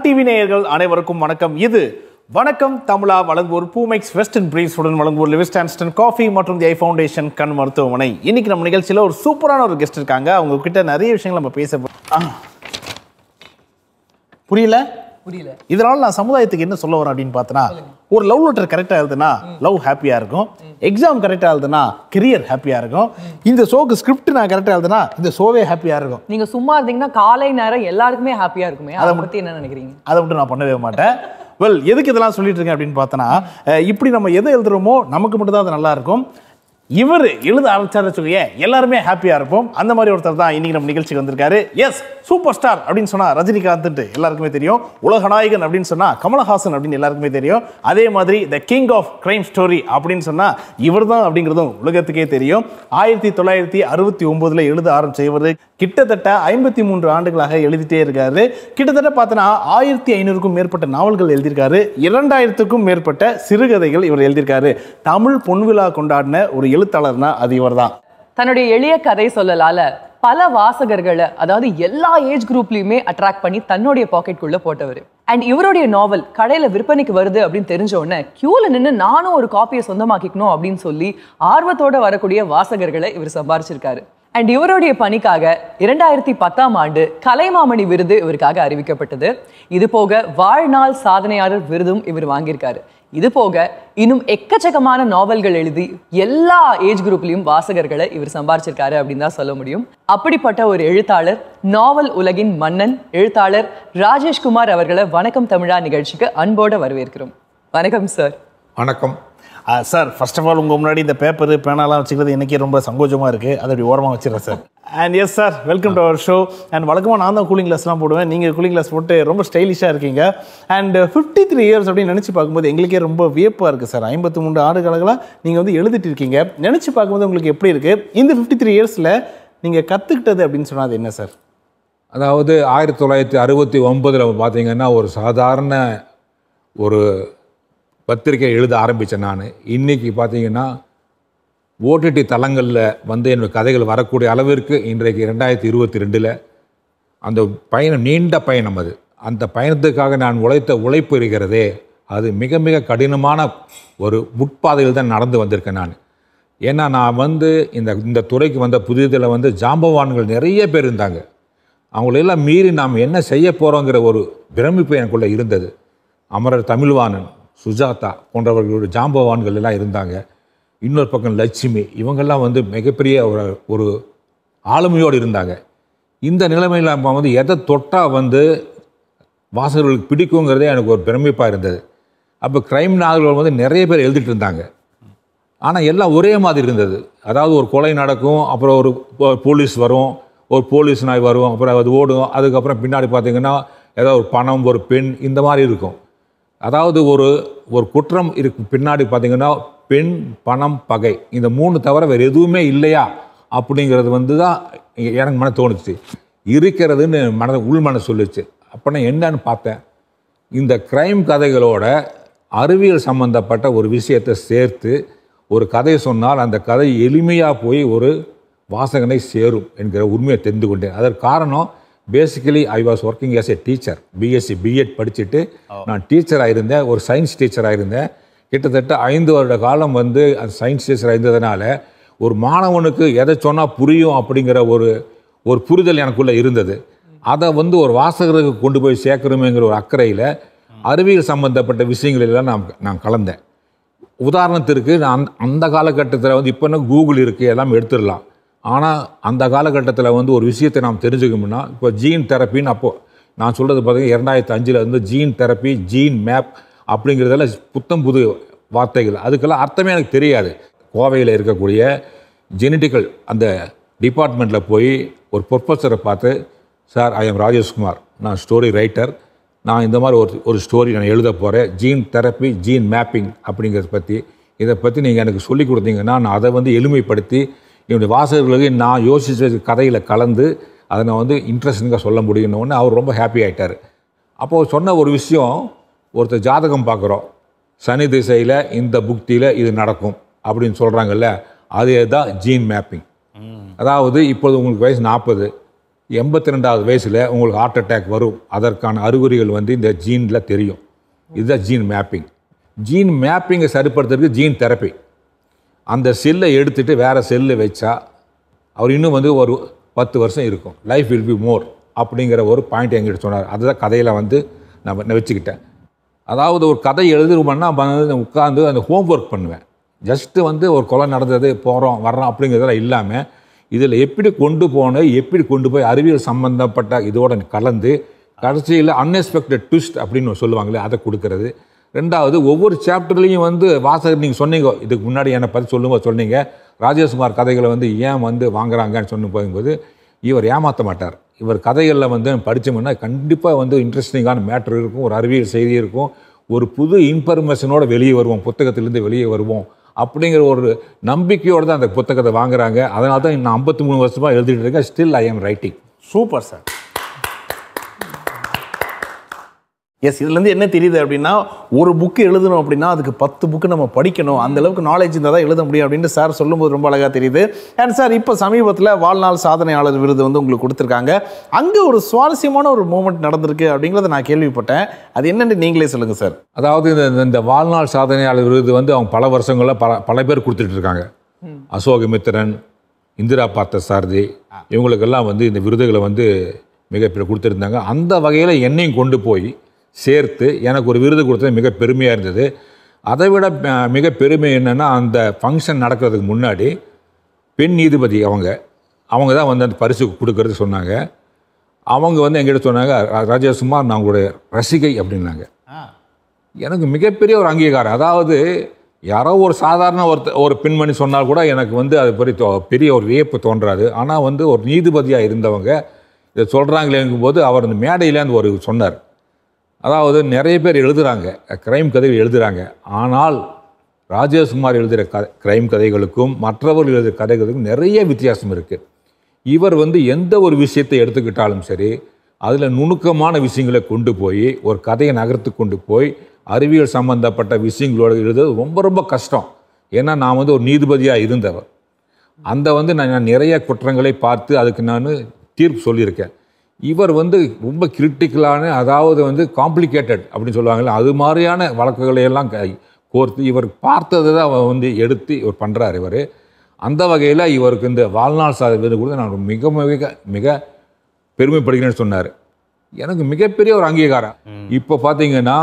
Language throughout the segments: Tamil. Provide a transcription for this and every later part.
டிவி நேயர்கள் அனைவருக்கும் வணக்கம் இது வணக்கம் தமிழா வழங்குவோர் பூமெக்ஸ் வெஸ்டர்ன் பிரீஸ் உடன் வழங்குவோர் லிவிஸ்ட் ஆன்ஸ்டன் காஃபி மற்றும் தி ஐ ஃபவுண்டேஷன் கண் மருத்துவமனை இன்னைக்கு நம்ம நிகழ்ச்சியில் ஒரு சூப்பரான ஒரு கெஸ்ட் இருக்காங்க அவங்க கிட்ட நிறைய விஷயங்கள் நம்ம பேச போ- ஆ. புரியல புரியல இதனால நான் சமுதாயத்துக்கு என்ன சொல்ல வரேன் அப்படின்னு பார்த்தனா ஒரு லவ் லெட்டர் கரெக்டாக எழுதுனா லவ் ஹாப்பியாக இருக்கும் எக்ஸாம் கரெக்டாக எழுதுனா கெரியர் ஹாப்பியாக இருக்கும் இந்த ஷோக்கு ஸ்கிரிப்ட் நான் கரெக்டாக எழுதுனா இந்த ஷோவே ஹாப்பியாக இருக்கும் நீங்க சும்மா இருந்தீங்கன்னா காலை நேரம் எல்லாருக்குமே ஹாப்பியா இருக்குமே அதை பத்தி என்ன நினைக்கிறீங்க அதை மட்டும் நான் பண்ணவே மாட்டேன் வெல் எதுக்கு இதெல்லாம் சொல்லிட்டு இருக்கேன் அப்படின்னு பார்த்தோன்னா அஹ், இப்படி நம்ம எதை எழுதுறோமோ நமக்கு மட்டும் தான் அது நல்லா இருக்கும் இவர் எழுத ஆரம்பிச்சாரு வச்சுக்கோங்க எல்லாருமே ஹாப்பியா இருப்போம் அந்த மாதிரி ஒருத்தர் தான் இன்னைக்கு நம்ம நிகழ்ச்சிக்கு வந்திருக்காரு எஸ் சூப்பர் ஸ்டார் அப்படின்னு சொன்னா ரஜினிகாந்த் எல்லாருக்குமே தெரியும் உலகநாயகன் அப்படின்னு சொன்னா கமலஹாசன் அப்படின்னு எல்லாருக்குமே தெரியும் அதே மாதிரி the king of crime story அப்படின்னு சொன்னா இவர் தான் அப்படிங்கிறதும் உலகத்துக்கே தெரியும் ஆயிரத்தி தொள்ளாயிரத்தி அறுபத்தி ஒன்பதுல எழுத ஆரம்பிச்ச இவர் கிட்டத்தட்ட ஐம்பத்தி மூன்று ஆண்டுகளாக எழுதிட்டே இருக்காரு கிட்டத்தட்ட பார்த்தோன்னா ஆயிரத்தி ஐநூறுக்கும் மேற்பட்ட நாவல்கள் எழுதியிருக்காரு இரண்டாயிரத்துக்கும் மேற்பட்ட சிறுகதைகள் இவர் எழுதியிருக்காரு தமிழ் பொன்விழா கொண்டாடின ஒரு எழுத்தாளர்னா அது இவர்தான் தன்னுடைய எளிய கதை சொல்லலால பல வாசகர்களை அதாவது எல்லா ஏஜ் குரூப்லயுமே அட்ராக்ட் பண்ணி தன்னுடைய பாக்கெட்குள்ள போட்டவர் அண்ட் இவருடைய நாவல் கடையில விற்பனைக்கு வருது அப்படின்னு தெரிஞ்ச உடனே கியூல நின்று நானும் ஒரு காப்பியை சொந்தமாக்கிக்கணும் அப்படின்னு சொல்லி ஆர்வத்தோட வரக்கூடிய வாசகர்களை இவர் சம்பாரிச்சிருக்காரு அண்ட் இவருடைய பணிக்காக இரண்டாயிரத்தி பத்தாம் ஆண்டு கலைமாமணி விருது இவருக்காக அறிவிக்கப்பட்டது இது போக வாழ்நாள் சாதனையாளர் விருதும் இவர் வாங்கியிருக்காரு இது போக இன்னும் எக்கச்சக்கமான நாவல்கள் எழுதி எல்லா ஏஜ் குரூப்லயும் வாசகர்களை இவர் சம்பாரிச்சிருக்காரு அப்படின்னு தான் சொல்ல முடியும் அப்படிப்பட்ட ஒரு எழுத்தாளர் நாவல் உலகின் மன்னன் எழுத்தாளர் ராஜேஷ்குமார் அவர்களை வணக்கம் தமிழா நிகழ்ச்சிக்கு அன்போட வரவேற்கிறோம் வணக்கம் சார் வணக்கம் சார் ஃபர்ஸ்ட் ஆஃப் ஆல் உங்கள் முன்னாடி இந்த பேப்பர் பேனாலாம் வச்சுக்கிறது எனக்கே ரொம்ப சங்கோஜமாக இருக்குது அதை அப்படி ஓரமாக வச்சிடறேன் sir and yes sir welcome to our show and வழக்கமாக நான் தான் கூலிங் கிளாஸ்லாம் போடுவேன் நீங்கள் கூலிங் கிளாஸ் போட்டு ரொம்ப ஸ்டைலிஷாக இருக்கீங்க அண்ட் ஃபிஃப்டி த்ரீ இயர்ஸ் அப்படின்னு நினச்சி பார்க்கும்போது எங்களுக்கே ரொம்ப வியப்பாக இருக்குது சார் ஐம்பத்தி மூன்று ஆண்டுகளாக நீங்கள் வந்து எழுதிட்டு இருக்கீங்க நினச்சி பார்க்கும்போது உங்களுக்கு எப்படி இருக்குது இந்த ஃபிஃப்டி த்ரீ இயர்ஸில் நீங்கள் கற்றுக்கிட்டது அப்படின்னு சொன்னால் அது என்ன சார் அதாவது ஆயிரத்தி தொள்ளாயிரத்தி அறுபத்தி ஒன்பதில் பார்த்தீங்கன்னா ஒரு சாதாரண ஒரு பத்திரிக்கை எழுத ஆரம்பித்தேன் நான் இன்றைக்கி பார்த்தீங்கன்னா ஓடிடி தளங்களில் வந்து என்னோட கதைகள் வரக்கூடிய அளவிற்கு இன்றைக்கு ரெண்டாயிரத்தி இருபத்தி ரெண்டில் அந்த பயணம் நீண்ட பயணம் அது அந்த பயணத்துக்காக நான் உழைத்த உழைப்பு இருக்கிறதே அது மிக மிக கடினமான ஒரு முட்பாதையில் தான் நடந்து வந்திருக்கேன் நான் ஏன்னா நான் வந்து இந்த இந்த துறைக்கு வந்த புதியதில் வந்து ஜாம்பவான்கள் நிறைய பேர் இருந்தாங்க அவங்களெல்லாம் மீறி நாம் என்ன செய்ய போகிறோங்கிற ஒரு பிரமிப்பு எனக்குள்ளே இருந்தது அமரர் தமிழ்வாணன் சுஜாதா போன்றவர்களோட ஜாம்பவான்கள் எல்லாம் இருந்தாங்க இன்னொரு பக்கம் லட்சுமி இவங்கெல்லாம் வந்து மிகப்பெரிய ஒரு ஒரு ஆளுமையோடு இருந்தாங்க இந்த நிலைமையில் நம்ம வந்து எதை தொட்டால் வந்து வாசகர்களுக்கு பிடிக்குங்கிறதே எனக்கு ஒரு பிரமிப்பாக இருந்தது அப்போ கிரைம் நாவல்கள் வந்து நிறைய பேர் எழுதிட்டு இருந்தாங்க ஆனால் எல்லாம் ஒரே மாதிரி இருந்தது அதாவது ஒரு கொலை நடக்கும் அப்புறம் ஒரு போ- போலீஸ் வரும் ஒரு போலீஸ் நாய் வரும் அப்புறம் அது ஓடும் அதுக்கப்புறம் பின்னாடி பார்த்தீங்கன்னா ஏதாவது ஒரு பணம் ஒரு பெண் இந்த மாதிரி இருக்கும் அதாவது ஒரு ஒரு குற்றம் இருக்கு பின்னாடி பார்த்தீங்கன்னா பெண் பணம் பகை இந்த மூணு தவிர வேறு எதுவுமே இல்லையா அப்படிங்கிறது வந்து தான் எ- எனக்கு மன தோணுச்சு இருக்கிறதுன்னு மனதை உள் மனசு சொல்லுச்சு அப்போ நான் என்னன்னு பார்த்தேன் இந்த கிரைம் கதைகளோட அறிவியல் சம்பந்தப்பட்ட ஒரு விஷயத்தை சேர்த்து ஒரு கதை சொன்னால் அந்த கதை எளிமையாக போய் ஒரு வாசகனை சேரும் என்கிற உண்மையை தெரிந்து கொண்டேன் அதற்கு காரணம் basically I was working as a teacher BSc BEd படிச்சுட்டு நான் டீச்சராக இருந்தேன் ஒரு சயின்ஸ் டீச்சராக இருந்தேன் கிட்டத்தட்ட ஐந்து வருட காலம் வந்து அந்த சயின்ஸ் டீச்சராக இருந்ததுனால ஒரு மாணவனுக்கு எதை சொன்னால் புரியும் அப்படிங்கிற ஒரு ஒரு புரிதல் எனக்குள்ளே இருந்தது அதை வந்து ஒரு வாசகருக்கு கொண்டு போய் சேர்க்கணுமேங்கிற ஒரு அக்கறையில் அறிவியல் சம்பந்தப்பட்ட விஷயங்கள் எல்லாம் நான் நான் கலந்தேன் உதாரணத்திற்கு நான் அந்த- அந்த காலகட்டத்தில் வந்து இப்போ என்ன கூகுள் இருக்குது எல்லாம் எடுத்துடலாம் ஆனால் அந்த காலகட்டத்தில் வந்து ஒரு விஷயத்தை நாம் தெரிஞ்சுக்கணும்னா இப்போ ஜீன் தெரப்பின்னு அப்போது நான் சொல்கிறது பார்த்தீங்கன்னா இரண்டாயிரத்தி அஞ்சில் வந்து ஜீன் தெரப்பி ஜீன் மேப் அப்படிங்கிறதெல்லாம் புத்தம் புது வார்த்தைகள் அதுக்கெல்லாம் அர்த்தமே எனக்கு தெரியாது கோவையில் இருக்கக்கூடிய ஜெனட்டிக்கல் அந்த டிபார்ட்மெண்ட்டில் போய் ஒரு ப்ரொஃபஸரை பார்த்து சார் ஐ எம் ராஜேஷ்குமார் நான் ஸ்டோரி ரைட்டர் நான் இந்த மாதிரி ஒரு ஒரு ஸ்டோரி நான் எழுத போகிறேன் ஜீன் தெரப்பி ஜீன் மேப்பிங் அப்படிங்கிறத பற்றி இதை பற்றி நீங்கள் எனக்கு சொல்லி கொடுத்தீங்கன்னா நான் அதை வந்து எளிமைப்படுத்தி என்னுடைய வாசகர்களுக்கு நான் யோசித்த கதையில் கலந்து அதை நான் வந்து இன்ட்ரெஸ்டிங்காக சொல்ல முடியும்னு அவர் ரொம்ப ஹாப்பி ஆயிட்டார் அப்போது சொன்ன ஒரு விஷயம் ஒருத்தர் ஜாதகம் பார்க்குறோம் சனி திசையில் இந்த புக்தியில் இது நடக்கும் அப்படின்னு சொல்கிறாங்கல்ல அதே தான் ஜீன் மேப்பிங் அதாவது இப்போது உங்களுக்கு வயசு நாற்பது எண்பத்தி ரெண்டாவது வயசில் உங்களுக்கு ஹார்ட் அட்டாக் வரும் அதற்கான அறிகுறிகள் வந்து இந்த ஜீனில் தெரியும் இதுதான் ஜீன் மேப்பிங் ஜீன் மேப்பிங்கை சரிப்படுத்துறதுக்கு ஜீன் தெரப்பி அந்த செல்லை எடுத்துட்டு வேறு செல்லை வச்சா அவர் இன்னும் வந்து ஒரு பத்து வருஷம் இருக்கும் லைஃப் வில் பி மோர் அப்படிங்கிற ஒரு பாயிண்ட் எங்கிட்ட சொன்னார் அதுதான் கதையில் வந்து நான் நான் வச்சுக்கிட்டேன் அதாவது ஒரு கதை எழுதுறோம்னா வந்து உட்காந்து அந்த ஹோம்ஒர்க் பண்ணுவேன் ஜஸ்ட்டு வந்து ஒரு கொலை நடந்தது போகிறோம் வர்றோம் அப்படிங்கிறதெல்லாம் இல்லாமல் இதில் எப்படி கொண்டு போகணும் எப்படி கொண்டு போய் அறிவியல் சம்பந்தப்பட்ட இதோட கலந்து கடைசியில் அன்எக்ஸ்பெக்டட் ட்விஸ்ட் அப்படின்னு சொல்லுவாங்களே அதை கொடுக்கறது ரெண்டாவது ஒவ்வொரு சாப்டர்லேயும் வந்து வாசகர் நீங்கள் சொன்னீங்க இதுக்கு முன்னாடி என்னை பற்றி சொல்லும்போது சொன்னீங்க ராஜேஷ்குமார் கதைகளை வந்து ஏன் வந்து வாங்குறாங்கன்னு சொன்ன போகும்போது இவர் ஏமாற்ற மாட்டார் இவர் கதைகளில் வந்து படித்தோம்னா கண்டிப்பாக வந்து இன்ட்ரெஸ்டிங்கான மேட்ரு இருக்கும் ஒரு அறிவியல் செய்தி இருக்கும் ஒரு புது இன்ஃபர்மேஷனோட வெளியே வருவோம் புத்தகத்திலேருந்து வெளியே வருவோம் அப்படிங்கிற ஒரு நம்பிக்கையோடு தான் அந்த புத்தகத்தை வாங்குறாங்க அதனால தான் நான் ஐம்பத்தி மூணு வருஷமாக எழுதிட்டு இருக்கேன் still I am writing super sir yes இதுலேருந்து என்ன தெரியுது அப்படின்னா ஒரு புக்கு எழுதணும் அப்படின்னா அதுக்கு பத்து புக்கு நம்ம படிக்கணும் அந்த அளவுக்கு நாலேஜ் இருந்தால் தான் எழுத முடியும் அப்படின்ட்டு சார் சொல்லும்போது ரொம்ப அழகாக தெரியுது அண்ட் சார் இப்போ சமீபத்தில் வாழ்நாள் சாதனையாளர் விருது வந்து உங்களுக்கு கொடுத்துருக்காங்க அங்கே ஒரு சுவாரஸ்யமான ஒரு மூமெண்ட் நடந்திருக்கு அப்படிங்கிறத நான் கேள்விப்பட்டேன் அது என்னன்னு நீங்களே சொல்லுங்கள் சார் அதாவது இந்த இந்த- இந்த வாழ்நாள் சாதனையாளர் விருது வந்து அவங்க பல வருஷங்களில் பல பல பேர் கொடுத்துட்டு இருக்காங்க அசோகமித்திரன் இந்திரா பார்த்த சாரதி இவங்களுக்கெல்லாம் வந்து இந்த விருதுகளை வந்து மிகப்பெரிய கொடுத்துருந்தாங்க அந்த வகையில் என்னையும் கொண்டு போய் சேர்த்து எனக்கு ஒரு விருது கொடுத்தது மிக பெருமையாக இருந்தது அதை விட அஹ், மிக பெருமை என்னென்னா அந்த ஃபங்க்ஷன் நடக்கிறதுக்கு முன்னாடி பெண் நீதிபதி அவங்க அவங்க தான் வந்து அந்த பரிசு கொடுக்கறது சொன்னாங்க அவங்க வந்து எங்கிட்ட சொன்னாங்க "ரா- ராஜேஷ்குமார் நான் உங்களுடைய ரசிகை அப்படின்னாங்க எனக்கு மிகப்பெரிய ஒரு அங்கீகாரம் அதாவது யாரோ ஒரு சாதாரண ஒருத்த ஒரு பெண்மணி சொன்னால் கூட எனக்கு வந்து அது பெரிய தோ- பெரிய ஒரு வியப்பு தோன்றாது ஆனால் வந்து ஒரு நீதிபதியாக இருந்தவங்க இதை சொல்கிறாங்களேங்கும் போது அவர் அந்த மேடையிலேருந்து ஒரு சொன்னார் அதாவது நிறைய பேர் எழுதுகிறாங்க கிரைம் கதைகள் எழுதுகிறாங்க ஆனால் ராஜேஷ்குமார் எழுதுகிற க கிரைம் கதைகளுக்கும் மற்றவர்கள் எழுதுகிற கதைகளுக்கும் நிறைய வித்தியாசம் இருக்குது இவர் வந்து எந்த ஒரு விஷயத்தை எடுத்துக்கிட்டாலும் சரி அதில் நுணுக்கமான விஷயங்களை கொண்டு போய் ஒரு கதையை நகர்த்து கொண்டு போய் அறிவியல் சம்பந்தப்பட்ட விஷயங்களோட எழுதுறது ரொம்ப ரொம்ப கஷ்டம் ஏன்னா நான் வந்து ஒரு நீதிபதியாக இருந்தவர் அந்த வந்து நான் நான் நிறைய குற்றங்களை பார்த்து அதுக்கு நான் தீர்ப்பு சொல்லியிருக்கேன் இவர் வந்து ரொம்ப கிரிட்டிக்கலான அதாவது வந்து காம்ப்ளிகேட்டட் அப்படின்னு சொல்லுவாங்கல்ல அது மாதிரியான வழக்குகளை எல்லாம் க- கோர்த்து இவர் பார்த்ததை தான் அவர் வந்து எடுத்து இவர் பண்ணுறார் இவர் அந்த வகையில் இவருக்கு இந்த வாழ்நாள் சாதனை விருது கூட நான் மிக மிக மிக பெருமைப்படுகிறேன்னு சொன்னார் எனக்கு மிகப்பெரிய ஒரு அங்கீகாரம் இப்போ பார்த்தீங்கன்னா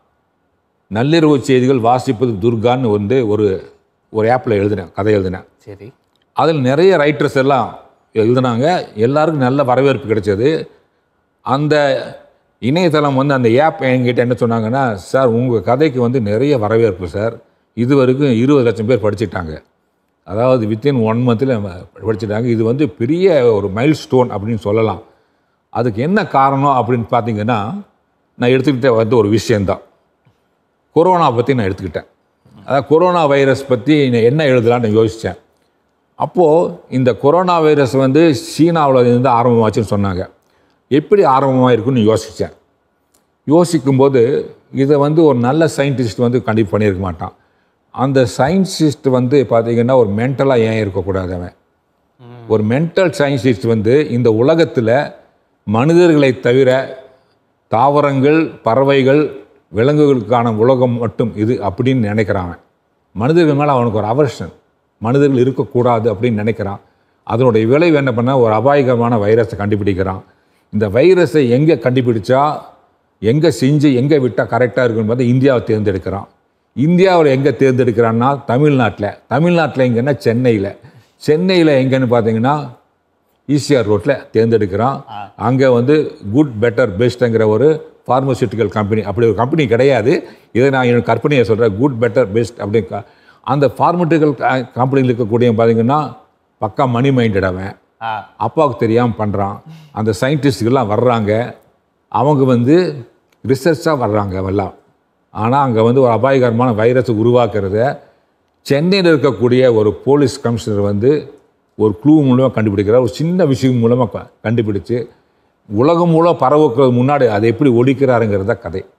நள்ளிரவு செய்திகள் வாசிப்பது துர்கான்னு வந்து ஒரு ஒரு ஆப்பில் எழுதினேன் கதை எழுதினேன் சரி அதில் நிறைய ரைட்டர்ஸ் எல்லாம் எழுதுனாங்க எல்லாருக்கும் நல்ல வரவேற்பு கிடைச்சது அந்த இணையதளம் வந்து அந்த ஆப் என்கிட்ட என்ன சொன்னாங்கன்னா சார் உங்கள் கதைக்கு வந்து நிறைய வரவேற்பு சார் இது வரைக்கும் இருபது லட்சம் பேர் படிச்சிட்டாங்க அதாவது வித்தின் ஒன் மந்தில் படிச்சிட்டாங்க இது வந்து பெரிய ஒரு மைல் ஸ்டோன் அப்படின்னு சொல்லலாம் அதுக்கு என்ன காரணம் அப்படின்னு பார்த்தீங்கன்னா நான் எடுத்துக்கிட்ட வந்து ஒரு விஷயந்தான் கொரோனா பற்றி நான் எடுத்துக்கிட்டேன் அதாவது கொரோனா வைரஸ் பற்றி என்ன எழுதலாம்னு யோசித்தேன் அப்போது இந்த கொரோனா வைரஸ் வந்து சீனாவில் இருந்து ஆரம்பமாச்சுன்னு சொன்னாங்க எப்படி ஆரம்பமாக இருக்குன்னு யோசித்தேன் யோசிக்கும்போது இதை வந்து ஒரு நல்ல சயின்டிஸ்ட் வந்து கண்டிப்பாக பண்ணியிருக்க மாட்டான் அந்த சயின்டிஸ்ட் வந்து பார்த்தீங்கன்னா ஒரு மென்டலாக ஏன் இருக்கக்கூடாது அவன் ஒரு மென்டல் சயின்டிஸ்ட் வந்து இந்த உலகத்தில் மனிதர்களை தவிர தாவரங்கள் பறவைகள் விலங்குகளுக்கான உலகம் மட்டும் இது அப்படின்னு நினைக்கிறான் அவன் மனிதர்கள் மேலே அவனுக்கு ஒரு அவர்ஷன் மனிதர்கள் இருக்கக்கூடாது அப்படின்னு நினைக்கிறான் அதனுடைய விளைவு என்ன பண்ண ஒரு அபாயகரமான வைரஸை கண்டுபிடிக்கிறான் இந்த வைரஸை எங்கே கண்டுபிடிச்சா எங்கே செஞ்சு எங்கே விட்டால் கரெக்டாக இருக்குன்னு பார்த்தா இந்தியாவை தேர்ந்தெடுக்கிறான் இந்தியாவில் எங்கே தேர்ந்தெடுக்கிறான்னா தமிழ்நாட்டில் தமிழ்நாட்டில் எங்கன்னா சென்னையில் சென்னையில் எங்கன்னு பார்த்தீங்கன்னா ஈசிஆர் ரோட்டில் தேர்ந்தெடுக்கிறான் அங்கே வந்து குட் பெட்டர் பெஸ்ட்டுங்கிற ஒரு ஃபார்மசூட்டிக்கல் கம்பெனி அப்படி ஒரு கம்பெனி கிடையாது இதை நான் என்னோட கற்பனையை சொல்கிறேன் குட் பெட்டர் பெஸ்ட் அப்படி க- அந்த ஃபார்மசூட்டிக்கல் கம்பெனியில் இருக்கக்கூடிய பார்த்தீங்கன்னா பக்கா மணி மைண்டட் அவன் ஆ அப்பாவுக்கு தெரியாமல் பண்ணுறான் அந்த சயின்டிஸ்டுகள்லாம் வர்றாங்க அவங்க வந்து ரிசர்ச்சாக வர்றாங்க எல்லாம் ஆனால் அங்கே வந்து ஒரு அபாயகரமான வைரஸை உருவாக்குறத சென்னையில் இருக்கக்கூடிய ஒரு போலீஸ் கமிஷனர் வந்து ஒரு க்ளூ மூலமாக கண்டுபிடிக்கிறார் ஒரு சின்ன விஷயம் மூலமாக கண்டுபிடிச்சு உலகம் மூலம் பரவுக்கிறது முன்னாடி அதை எப்படி ஒழிக்கிறாருங்கிறத கதை